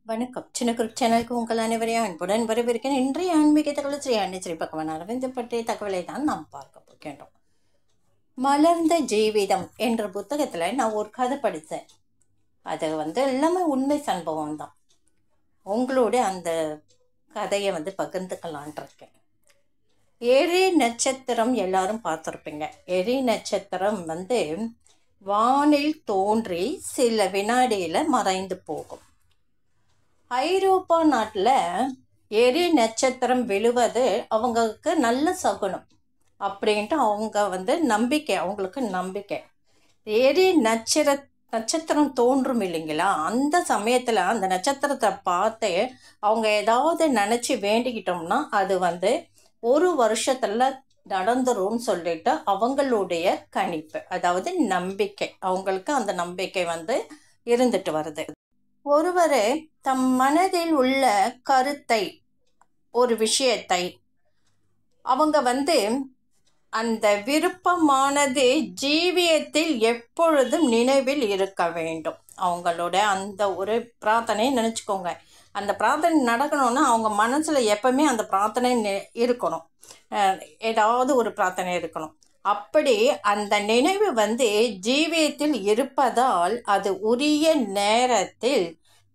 வணக்கம் சின்ன குரூப் சேனலுக்கு உங்கள் அனைவரையும் அன்புடன் வரவேற்கிறேன் இன்றைய ஆன்மீக தகவல் ஸ்ரீ அன்னை பகவான் அரவிந்த் பற்றிய தகவலை தான் நாம் பார்க்க போகின்றோம் மலர்ந்த ஜீவிதம் என்ற புத்தகத்தில் நான் ஒரு கதை படித்தேன் அது வந்து எல்லாமே உண்மை சம்பவம் தான் உங்களோட அந்த கதையை வந்து பகிர்ந்துக்கலான் இருக்கேன் எரி நட்சத்திரம் எல்லாரும் பார்த்துருப்பீங்க எரி நட்சத்திரம் வந்து வானில் தோன்றி சில வினாடியில் மறைந்து போகும் ஐரோப்பா நாட்டில் எரி நட்சத்திரம் விழுவது அவங்களுக்கு நல்ல சகுனம் அப்படின்ட்டு அவங்க வந்து நம்பிக்கை அவங்களுக்கு நம்பிக்கை எரி நட்சத்திர நட்சத்திரம் தோன்றும் இல்லைங்களா அந்த சமயத்தில் அந்த நட்சத்திரத்தை பார்த்து அவங்க ஏதாவது நினச்சி வேண்டிக்கிட்டோம்னா அது வந்து ஒரு வருஷத்தில் நடந்துரும்னு சொல்லிட்டு அவங்களுடைய கணிப்பு அதாவது நம்பிக்கை அவங்களுக்கு அந்த நம்பிக்கை வந்து இருந்துட்டு வருது ஒருவர் தம் மனதில் உள்ள கருத்தை ஒரு விஷயத்தை அவங்க வந்து அந்த விருப்பமானது ஜீவியத்தில் எப்பொழுதும் நினைவில் இருக்க வேண்டும் அவங்களோட அந்த ஒரு பிரார்த்தனையை நினச்சிக்கோங்க அந்த பிரார்த்தனை நடக்கணும்னா அவங்க மனசில் எப்பவுமே அந்த பிரார்த்தனை நி- இருக்கணும் அஹ் ஏதாவது ஒரு பிரார்த்தனை இருக்கணும் அப்படி அந்த நினைவு வந்து ஜீவியத்தில் இருப்பதால் அது உரிய நேரத்தில்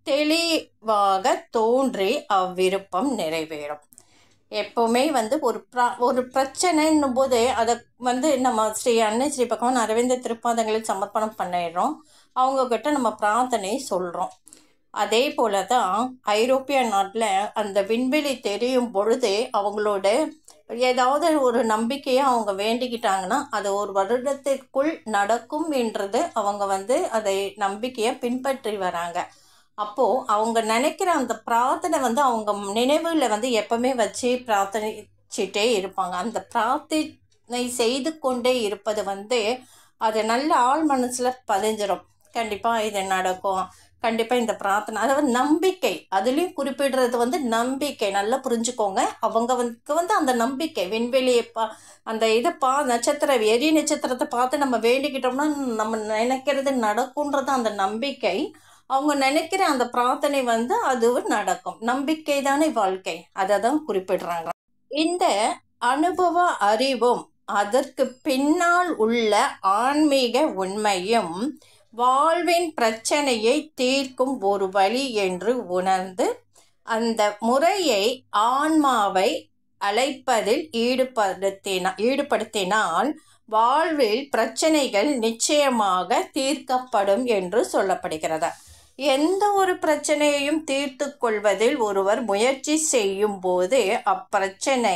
தெளிவாக தோன்றி அவ்விருப்பம் நிறைவேறும் எப்போவுமே வந்து ஒரு ப்ரா ஒரு பிரச்சனைன்னும் போது அதை வந்து நம்ம ஸ்ரீ அன்னை ஸ்ரீ பகவான் அரவிந்த திருப்பாதங்களில் சமர்ப்பணம் பண்ணிடுறோம் அவங்கக்கிட்ட நம்ம பிரார்த்தனை சொல்கிறோம் அதே போல தான் ஐரோப்பிய நாட்டில் அந்த விண்வெளி தெரியும் பொழுது அவங்களோட ஏதாவது ஒரு நம்பிக்கையை அவங்க வேண்டிக்கிட்டாங்கன்னா அது ஒரு வருடத்திற்குள் நடக்கும் என்றது அவங்க வந்து அதை நம்பிக்கையை பின்பற்றி வராங்க அப்போது அவங்க நினைக்கிற அந்த பிரார்த்தனை வந்து அவங்க நினைவுல வந்து எப்பவுமே வச்சு பிரார்த்தனைச்சிட்டே இருப்பாங்க அந்த பிரார்த்தனை செய்து கொண்டே இருப்பது வந்து அது நல்ல ஆள் மனசில் பதிஞ்சிரும் கண்டிப்பாக இது நடக்கும் கண்டிப்பாக இந்த பிரார்த்தனை அதாவது நம்பிக்கை அதுலேயும் குறிப்பிடுறது வந்து நம்பிக்கை நல்லா புரிஞ்சுக்கோங்க அவங்க வந்து வந்து அந்த நம்பிக்கை விண்வெளியை பா அந்த இதை பா நட்சத்திர எரி நட்சத்திரத்தை பார்த்து நம்ம வேண்டிக்கிட்டோம்னா நம்ம நினைக்கிறது நடக்குன்றது அந்த நம்பிக்கை அவங்க நினைக்கிற அந்த பிரார்த்தனை வந்து அது நடக்கும் நம்பிக்கை தானே வாழ்க்கை அதை தான் குறிப்பிடுறாங்க இந்த அனுபவ அறிவும் அதற்கு பின்னால் உள்ள ஆன்மீக உண்மையும் வாழ்வின் பிரச்சனையை தீர்க்கும் ஒரு வழி என்று உணர்ந்து அந்த முறையை ஆன்மாவை அழைப்பதில் ஈடுபடுத்தின ஈடுபடுத்தினால் வாழ்வில் பிரச்சனைகள் நிச்சயமாக தீர்க்கப்படும் என்று சொல்லப்படுகிறது எந்த ஒரு பிரச்சனையையும் தீர்த்து கொள்வதில் ஒருவர் முயற்சி செய்யும் போது அப்பிரச்சனை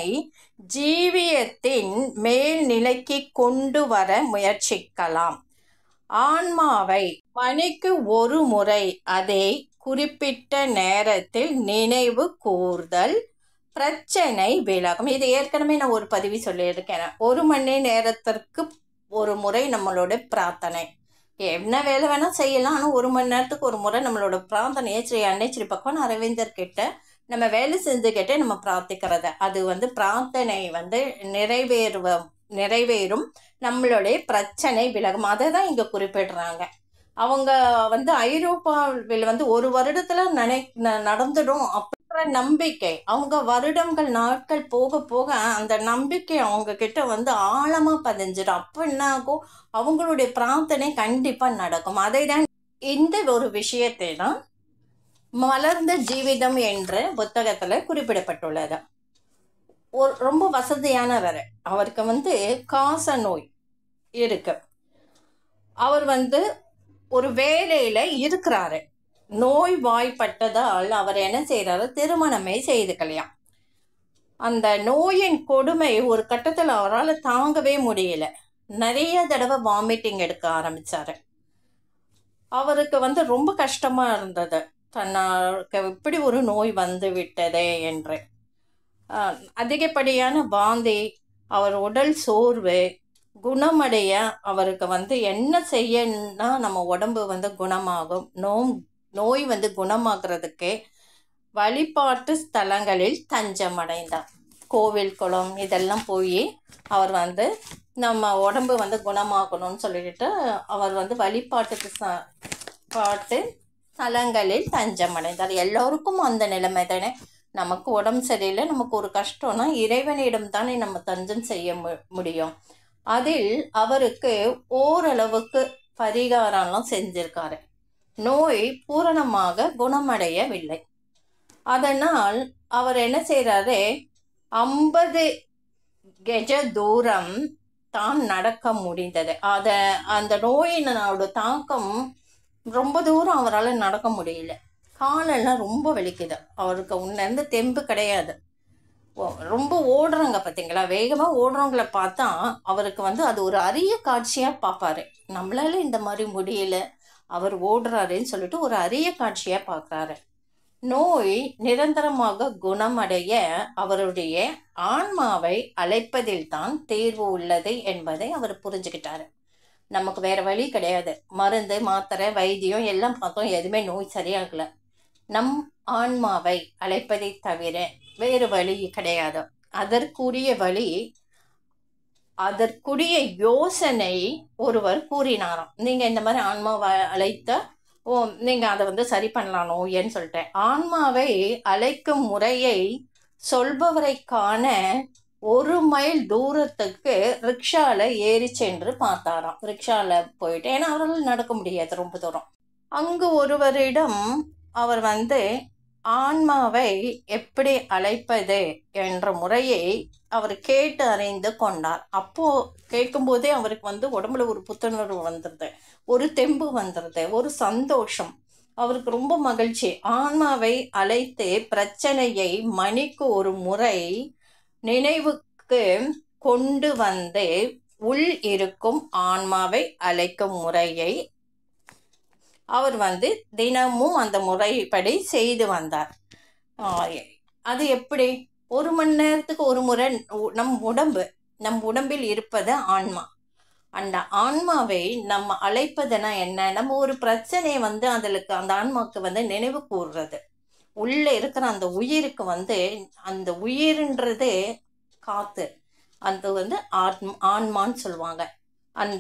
ஜீவியத்தின் மேல்நிலைக்கு கொண்டு வர முயற்சிக்கலாம் ஆன்மாவை மணிக்கு ஒரு முறை அதை குறிப்பிட்ட நேரத்தில் நினைவு கூர்தல் பிரச்சனை விலகும் இது ஏற்கனவே நான் ஒரு பதிவு சொல்லியிருக்கேன் ஒரு மணி நேரத்திற்கு ஒரு முறை நம்மளோட பிரார்த்தனை என்ன வேலை வேணால் செய்யலாம் ஆனால் ஒரு மணி நேரத்துக்கு ஒரு முறை நம்மளோட பிரார்த்தனையை ஸ்ரீ அன்னை ஸ்ரீ பகவான் அரவிந்தர் கிட்ட நம்ம வேலை செஞ்சுக்கிட்டே நம்ம பிரார்த்திக்கிறத அது வந்து பிரார்த்தனை வந்து நிறைவேறுவ நிறைவேறும் நம்மளுடைய பிரச்சனை விலகும் அதை தான் இங்கே குறிப்பிடுறாங்க அவங்க வந்து ஐரோப்பாவில் வந்து ஒரு வருடத்துல நினை ந- நடந்துடும் அப்படின்ற நம்பிக்கை அவங்க வருடங்கள் நாட்கள் போக போக அந்த நம்பிக்கை அவங்க கிட்ட வந்து ஆழமா பதிஞ்சிடும் அப்போ என்ன ஆகும் அவங்களுடைய பிரார்த்தனை கண்டிப்பா நடக்கும் அதை தான் இந்த ஒரு விஷயத்தை தான் மலர்ந்த ஜீவிதம் என்ற புத்தகத்துல குறிப்பிடப்பட்டுள்ளது ஒரு ரொம்ப வசதியானவர் அவருக்கு வந்து காச நோய் இருக்கு அவர் வந்து ஒரு வேலையில இருக்கிறாரு நோய் வாய்ப்பட்டதால் அவர் என்ன செய்யறாரு திருமணமே செய்துக்கலையாம் அந்த நோயின் கொடுமை ஒரு கட்டத்தில் அவரால் தாங்கவே முடியல நிறைய தடவை வாமிட்டிங் எடுக்க ஆரம்பிச்சாரு அவருக்கு வந்து ரொம்ப கஷ்டமா இருந்தது தன்னாருக்கு இப்படி ஒரு நோய் வந்து விட்டதே என்று ஆஹ் அதிகப்படியான வாந்தி அவர் உடல் சோர்வு குணமடைய அவருக்கு வந்து என்ன செய்யணும்னா நம்ம உடம்பு வந்து குணமாகும் நோம் நோய் வந்து குணமாக்குறதுக்கு வழிபாட்டு ஸ்தலங்களில் தஞ்சம் அடைந்தார் கோவில் குளம் இதெல்லாம் போய் அவர் வந்து நம்ம உடம்பு வந்து குணமாக்கணும்னு சொல்லிட்டு அவர் வந்து வழிபாட்டுக்கு ச பாட்டு தலங்களில் தஞ்சம் அடைந்தார் எல்லோருக்கும் அந்த நிலைமை தானே நமக்கு உடம்பு சரியில்லை நமக்கு ஒரு கஷ்டம்னா இறைவனிடம் தானே நம்ம தஞ்சம் செய்ய மு- முடியும் அதில் அவருக்கு ஓரளவுக்கு பரிகாரம்லாம் செஞ்சிருக்காரு நோய் பூரணமாக குணமடையவில்லை அதனால் அவர் என்ன செய்றாரு ஐம்பது கெஜ தூரம் தான் நடக்க முடிந்தது அத அந்த நோயினோட தாக்கம் ரொம்ப தூரம் அவரால் நடக்க முடியல காலெல்லாம் ரொம்ப வலிக்குது அவருக்கு உன்னிருந்து தெம்பு கிடையாது ஓ- ரொம்ப ஓடுறாங்க பார்த்தீங்களா வேகமாக ஓடுறவங்கள பார்த்தா அவருக்கு வந்து அது ஒரு அரிய காட்சியாக பார்ப்பாரு நம்மளால இந்த மாதிரி முடியல அவர் ஓடுறாருன்னு சொல்லிட்டு ஒரு அரிய காட்சியாக பார்க்குறாரு நோய் நிரந்தரமாக குணமடைய அவருடைய ஆன்மாவை அழைப்பதில் தான் தேர்வு உள்ளது என்பதை அவர் புரிஞ்சுக்கிட்டாரு நமக்கு வேற வழி கிடையாது மருந்து மாத்திரை வைத்தியம் எல்லாம் பார்த்தோம் எதுவுமே நோய் சரியாகல நம் ஆன்மாவை அழைப்பதை தவிர வேறு வழி கிடையாது அதற்குரிய வழி அதற்குரிய யோசனை ஒருவர் கூறினாராம் நீங்க இந்த மாதிரி ஆன்மாவை அழைத்த ஓ நீங்க அதை வந்து சரி பண்ணலாம் நோயன்னு சொல்லிட்டு ஆன்மாவை அழைக்கும் முறையை சொல்பவரை காண ஒரு மைல் தூரத்துக்கு ரிக்ஷால ஏறி சென்று பார்த்தாராம் ரிக்ஷால போயிட்டு ஏன்னா அவரால் நடக்க முடியாது ரொம்ப தூரம் அங்கு ஒருவரிடம் அவர் வந்து ஆன்மாவை எப்படி அழைப்பது என்ற முறையை அவர் கேட்டு அறிந்து கொண்டார் அப்போ கேட்கும்போதே அவருக்கு வந்து உடம்புல ஒரு புத்துணர்வு வந்துடுது ஒரு தெம்பு வந்துடுது ஒரு சந்தோஷம் அவருக்கு ரொம்ப மகிழ்ச்சி ஆன்மாவை அழைத்து பிரச்சனையை மணிக்கு ஒரு முறை நினைவுக்கு கொண்டு வந்து உள் இருக்கும் ஆன்மாவை அழைக்கும் முறையை அவர் வந்து தினமும் அந்த முறைப்படி செய்து வந்தார் ஆஹ் அது எப்படி ஒரு மணி நேரத்துக்கு ஒரு முறை உ- நம் உடம்பு நம் உடம்பில் இருப்பது ஆன்மா அந்த ஆன்மாவை நம்ம அழைப்பதுனா என்ன நம்ம ஒரு பிரச்சனையை வந்து அதுக்கு அந்த ஆன்மாவுக்கு வந்து நினைவு கூறுறது உள்ள இருக்கிற அந்த உயிருக்கு வந்து அந்த உயிர்ன்றது காத்து அது வந்து ஆத்ம ஆன்மான்னு சொல்லுவாங்க அந்த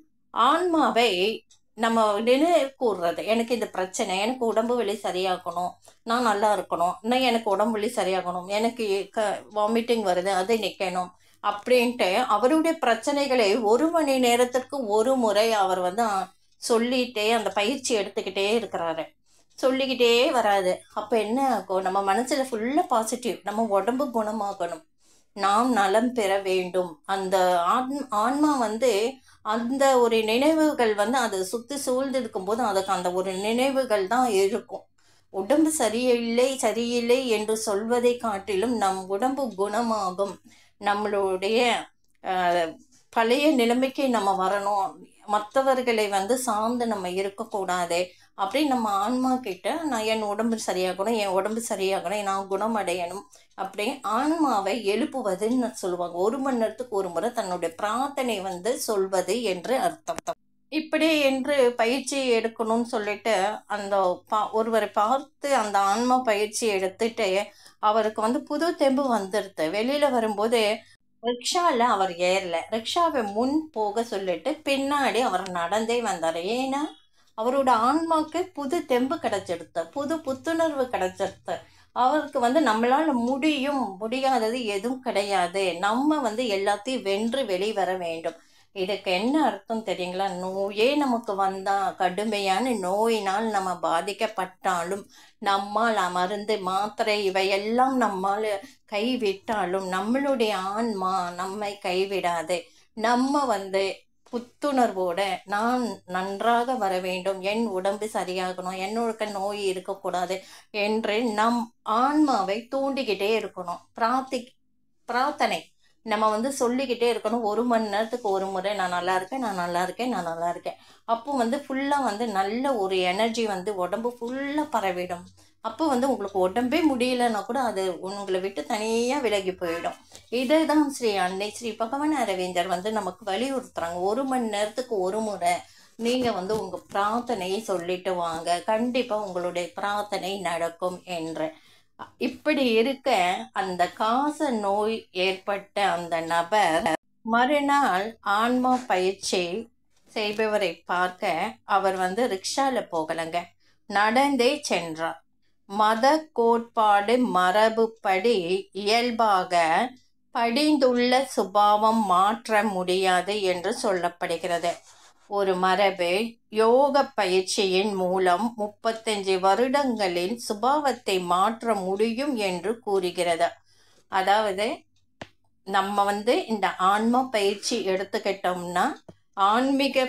ஆன்மாவை நம்ம நினைவு கூறுறது எனக்கு இந்த பிரச்சனை எனக்கு உடம்பு வலி சரியாகணும் நான் நல்லா இருக்கணும் இன்னும் எனக்கு உடம்பு வலி சரியாகணும் எனக்கு க வாமிட்டிங் வருது அது நிற்கணும் அப்படின்ட்டு அவருடைய பிரச்சனைகளை ஒரு மணி நேரத்திற்கு ஒரு முறை அவர் வந்து ஆ, சொல்லிட்டே அந்த பயிற்சி எடுத்துக்கிட்டே இருக்கிறாரு சொல்லிக்கிட்டே வராது அப்போ என்ன ஆகும் நம்ம மனசில் ஃபுல்லாக பாசிட்டிவ் நம்ம உடம்பு குணமாகணும் நாம் நலம் பெற வேண்டும் அந்த ஆன் ஆன்மா வந்து அந்த ஒரு நினைவுகள் வந்து அதை சுற்றி சூழ்ந்து இருக்கும்போது அதுக்கு அந்த ஒரு நினைவுகள் தான் இருக்கும் உடம்பு சரியில்லை சரியில்லை என்று சொல்வதை காட்டிலும் நம் உடம்பு குணமாகும் நம்மளுடைய அஹ், பழைய நிலைமைக்கு நம்ம வரணும் மற்றவர்களை வந்து சார்ந்து நம்ம இருக்கக்கூடாது அப்படி நம்ம ஆன்மா கிட்ட நான் என் உடம்பு சரியாகணும் என் உடம்பு சரியாகணும் நான் குணமடையணும் அப்படி ஆன்மாவை எழுப்புவதுன்னு சொல்லுவாங்க ஒரு மணி நேரத்துக்கு ஒரு முறை தன்னுடைய பிரார்த்தனை வந்து சொல்வது என்று அர்த்தம் இப்படி என்று பயிற்சி எடுக்கணும்னு சொல்லிட்டு அந்த பா ஒருவரை பார்த்து அந்த ஆன்மா பயிற்சி எடுத்துட்டு அவருக்கு வந்து புது தெம்பு வந்துடுது வெளியில வரும்போது ரிக்ஷால அவர் ஏறல ரிக்ஷாவை முன் போக சொல்லிட்டு பின்னாடி அவர் நடந்தே வந்தார் ஏன்னா அவரோட ஆன்மாக்கு புது தெம்பு கிடைச்சிடுது புது புத்துணர்வு கிடைச்சிடுது அவருக்கு வந்து நம்மளால முடியும் முடியாதது எதுவும் கிடையாது நம்ம வந்து எல்லாத்தையும் வென்று வெளிவர வேண்டும் இதுக்கு என்ன அர்த்தம் தெரியுங்களா நோயே நமக்கு வந்தா கடுமையான நோயினால் நம்ம பாதிக்கப்பட்டாலும் நம்மால் மருந்து மாத்திரை இவையெல்லாம் நம்மால் கைவிட்டாலும் நம்மளுடைய ஆன்மா நம்மை கைவிடாது நம்ம வந்து புத்துணர்வோட நான் நன்றாக வர வேண்டும் என் உடம்பு சரியாகணும் என்னோட நோய் இருக்கக்கூடாது என்று நம் ஆன்மாவை தூண்டிக்கிட்டே இருக்கணும் பிரார்த்தி பிரார்த்தனை நம்ம வந்து சொல்லிக்கிட்டே இருக்கணும் ஒரு மணி நேரத்துக்கு ஒரு முறை நான் நல்லா இருக்கேன் நான் நல்லா இருக்கேன் நான் நல்லா இருக்கேன் அப்போ வந்து ஃபுல்லாக வந்து நல்ல ஒரு எனர்ஜி வந்து உடம்பு ஃபுல்லாக பரவிடும் அப்போ வந்து உங்களுக்கு உடம்பே முடியலன்னா கூட அது உங்களை விட்டு தனியாக விலகி போயிடும் இதை தான் ஸ்ரீ அன்னை ஸ்ரீ பகவான் அரவிந்தர் வந்து நமக்கு வலியுறுத்துறாங்க ஒரு மணி நேரத்துக்கு ஒரு முறை நீங்கள் வந்து உங்கள் பிரார்த்தனையை சொல்லிட்டு வாங்க கண்டிப்பாக உங்களுடைய பிரார்த்தனை நடக்கும் என்று இப்படி இருக்க அந்த காச நோய் ஏற்பட்ட அந்த நபர் மறுநாள் ஆன்மா பயிற்சி செய்பவரை பார்க்க அவர் வந்து ரிக்ஷால போகலைங்க நடந்தே சென்றார் மத கோட்பாடு மரபுப்படி இயல்பாக படிந்துள்ள சுபாவம் மாற்ற முடியாது என்று சொல்லப்படுகிறது ஒரு மரபு யோக பயிற்சியின் மூலம் முப்பத்தஞ்சு வருடங்களில் சுபாவத்தை மாற்ற முடியும் என்று கூறுகிறது அதாவது நம்ம வந்து இந்த ஆன்ம பயிற்சி எடுத்துக்கிட்டோம்னா ஆன்மீக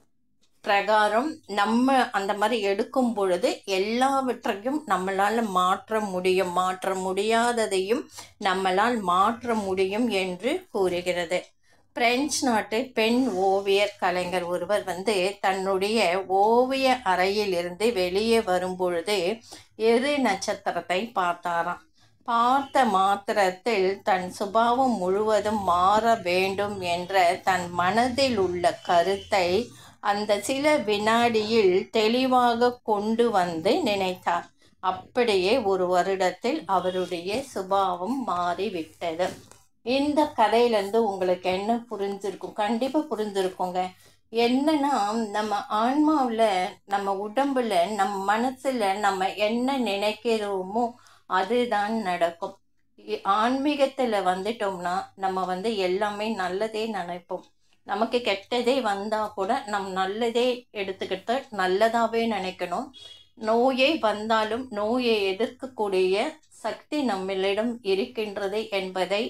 பிரகாரம் நம்ம அந்த மாதிரி எடுக்கும் பொழுது எல்லாவற்றையும் நம்மளால் மாற்ற முடியும் மாற்ற முடியாததையும் நம்மளால் மாற்ற முடியும் என்று கூறுகிறது பிரெஞ்சு நாட்டு பெண் ஓவியர் கலைஞர் ஒருவர் வந்து தன்னுடைய ஓவிய அறையிலிருந்து வெளியே வரும்பொழுது எரு நட்சத்திரத்தை பார்த்தாராம் பார்த்த மாத்திரத்தில் தன் சுபாவம் முழுவதும் மாற வேண்டும் என்ற தன் மனதில் உள்ள கருத்தை அந்த சில வினாடியில் தெளிவாக கொண்டு வந்து நினைத்தார் அப்படியே ஒரு வருடத்தில் அவருடைய சுபாவம் மாறிவிட்டது இந்த கதையிலேருந்து உங்களுக்கு என்ன புரிஞ்சிருக்கும் கண்டிப்பாக புரிஞ்சிருக்குங்க என்னன்னா நம்ம ஆன்மாவில் நம்ம உடம்புல நம்ம மனசில் நம்ம என்ன நினைக்கிறோமோ அதுதான் நடக்கும் ஆன்மீகத்தில் வந்துட்டோம்னா நம்ம வந்து எல்லாமே நல்லதே நினைப்போம் நமக்கு கெட்டதே வந்தால் கூட நம் நல்லதே எடுத்துக்கிட்டு நல்லதாகவே நினைக்கணும் நோயே வந்தாலும் நோயை எதிர்க்கக்கூடிய சக்தி நம்மளிடம் இருக்கின்றது என்பதை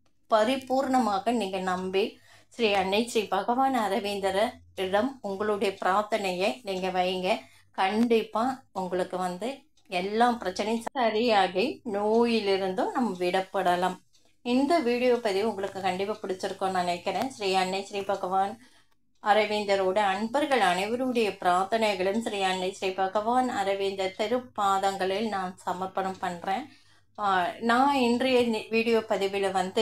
பரிபூர்ணமாக நீங்கள் நம்பி ஸ்ரீ அன்னை ஸ்ரீ பகவான் அரவிந்தரிடம் உங்களுடைய பிரார்த்தனையை நீங்கள் வைங்க கண்டிப்பாக உங்களுக்கு வந்து எல்லா பிரச்சனையும் சரியாகி நோயிலிருந்தும் நம்ம விடப்படலாம் இந்த வீடியோ பதிவு உங்களுக்கு கண்டிப்பாக பிடிச்சிருக்கும்னு நினைக்கிறேன் ஸ்ரீ அன்னை ஸ்ரீ பகவான் அரவிந்தரோட அன்பர்கள் அனைவருடைய பிரார்த்தனைகளும் ஸ்ரீ அன்னை ஸ்ரீ பகவான் அரவிந்தர் திருப்பாதங்களில் நான் சமர்ப்பணம் பண்ணுறேன் நான் இன்றைய வீடியோ பதிவில் வந்து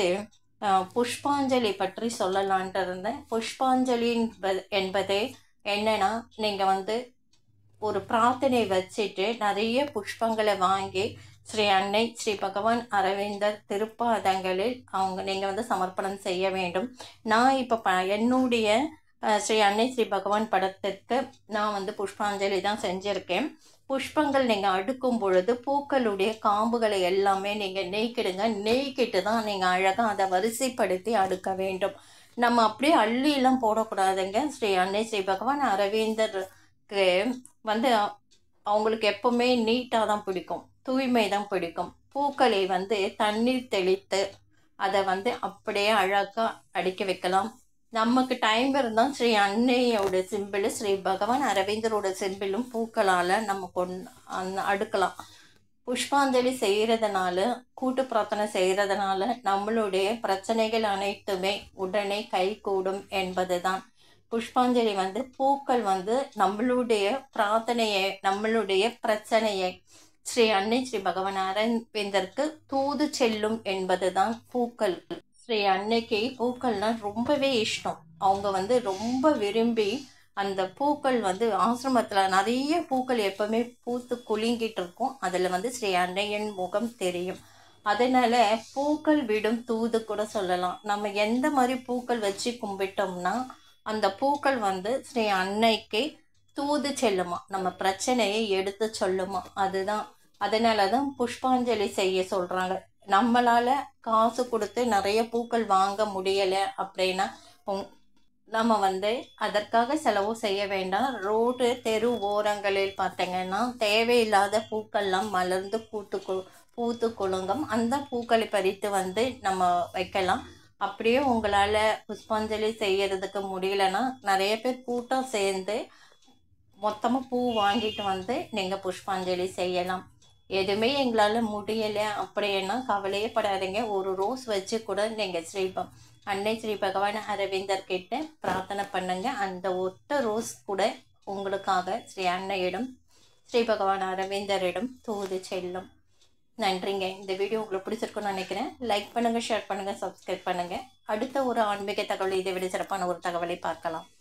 புஷ்பாஞ்சலி பற்றி சொல்லலான்ட்டு இருந்தேன் புஷ்பாஞ்சலி என்பது என்னன்னா நீங்கள் வந்து ஒரு பிரார்த்தனை வச்சுட்டு நிறைய புஷ்பங்களை வாங்கி ஸ்ரீ அன்னை ஸ்ரீ பகவான் அரவிந்தர் திருப்பாதங்களில் அவங்க நீங்கள் வந்து சமர்ப்பணம் செய்ய வேண்டும் நான் இப்போ ப என்னுடைய ஸ்ரீ அன்னை ஸ்ரீ பகவான் படத்திற்கு நான் வந்து புஷ்பாஞ்சலி தான் செஞ்சுருக்கேன் புஷ்பங்கள் நீங்கள் அடுக்கும் பொழுது பூக்களுடைய காம்புகளை எல்லாமே நீங்கள் நெய்க்கிடுங்க நெய்க்கிட்டு தான் நீங்கள் அழகாக அதை வரிசைப்படுத்தி அடுக்க வேண்டும் நம்ம அப்படியே அள்ளியெல்லாம் போடக்கூடாதுங்க ஸ்ரீ அன்னை ஸ்ரீ பகவான் அரவிந்தருக்கு வந்து அவங்களுக்கு எப்பவுமே நீட்டாக தான் பிடிக்கும் தூய்மை தான் பிடிக்கும் பூக்களை வந்து தண்ணீர் தெளித்து அதை வந்து அப்படியே அழகாக அடிக்க வைக்கலாம் நமக்கு டைம் இருந்தால் ஸ்ரீ அன்னையோட சிம்பிள் ஸ்ரீ பகவான் அரவிந்தரோட சிம்பிளும் பூக்களால் நம்ம கொண் அடுக்கலாம் புஷ்பாஞ்சலி செய்கிறதுனால கூட்டு பிரார்த்தனை செய்கிறதுனால நம்மளுடைய பிரச்சனைகள் அனைத்துமே உடனே கைகூடும் என்பது தான் புஷ்பாஞ்சலி வந்து பூக்கள் வந்து நம்மளுடைய பிரார்த்தனையை நம்மளுடைய பிரச்சனையை ஸ்ரீ அன்னை ஸ்ரீ பகவான் அரவிந்தருக்கு தூது செல்லும் என்பதுதான் பூக்கள் ஸ்ரீ அன்னைக்கு பூக்கள்னால் ரொம்பவே இஷ்டம் அவங்க வந்து ரொம்ப விரும்பி அந்த பூக்கள் வந்து ஆசிரமத்தில் நிறைய பூக்கள் எப்பவுமே பூத்து குலுங்கிட்டு இருக்கும் அதில் வந்து ஸ்ரீ அன்னையின் முகம் தெரியும் அதனால பூக்கள் விடும் தூது கூட சொல்லலாம் நம்ம எந்த மாதிரி பூக்கள் வச்சு கும்பிட்டோம்னா அந்த பூக்கள் வந்து ஸ்ரீ அன்னைக்கு தூது செல்லுமா நம்ம பிரச்சனையை எடுத்து சொல்லுமா அதுதான் அதனால தான் புஷ்பாஞ்சலி செய்ய சொல்கிறாங்க நம்மளால் காசு கொடுத்து நிறைய பூக்கள் வாங்க முடியலை அப்படின்னா நம்ம வந்து அதற்காக செலவு செய்ய வேண்டாம் ரோடு தெரு ஓரங்களில் பார்த்தீங்கன்னா தேவையில்லாத பூக்கள்லாம் மலர்ந்து பூத்து கு பூத்து குலுங்கும் அந்த பூக்களை பறித்து வந்து நம்ம வைக்கலாம் அப்படியே உங்களால் புஷ்பாஞ்சலி செய்யறதுக்கு முடியலன்னா நிறைய பேர் கூட்டம் சேர்ந்து மொத்தமாக பூ வாங்கிட்டு வந்து நீங்கள் புஷ்பாஞ்சலி செய்யலாம் எதுவுமே எங்களால் முடியலை அப்படின்னா கவலையே படாதீங்க ஒரு ரோஸ் வச்சு கூட நீங்கள் ஸ்ரீபம் அன்னை ஸ்ரீ பகவான் அரவிந்தர் கிட்ட பிரார்த்தனை பண்ணுங்க அந்த ஒத்த ரோஸ் கூட உங்களுக்காக ஸ்ரீ அன்னையிடம் ஸ்ரீ பகவான் அரவிந்தரிடம் தூது செல்லும் நன்றிங்க இந்த வீடியோ உங்களுக்கு பிடிச்சிருக்குன்னு நினைக்கிறேன் லைக் பண்ணுங்கள் ஷேர் பண்ணுங்கள் சப்ஸ்கிரைப் பண்ணுங்கள் அடுத்த ஒரு ஆன்மீக தகவல் இதை விட சிறப்பான ஒரு தகவலை பார்க்கலாம்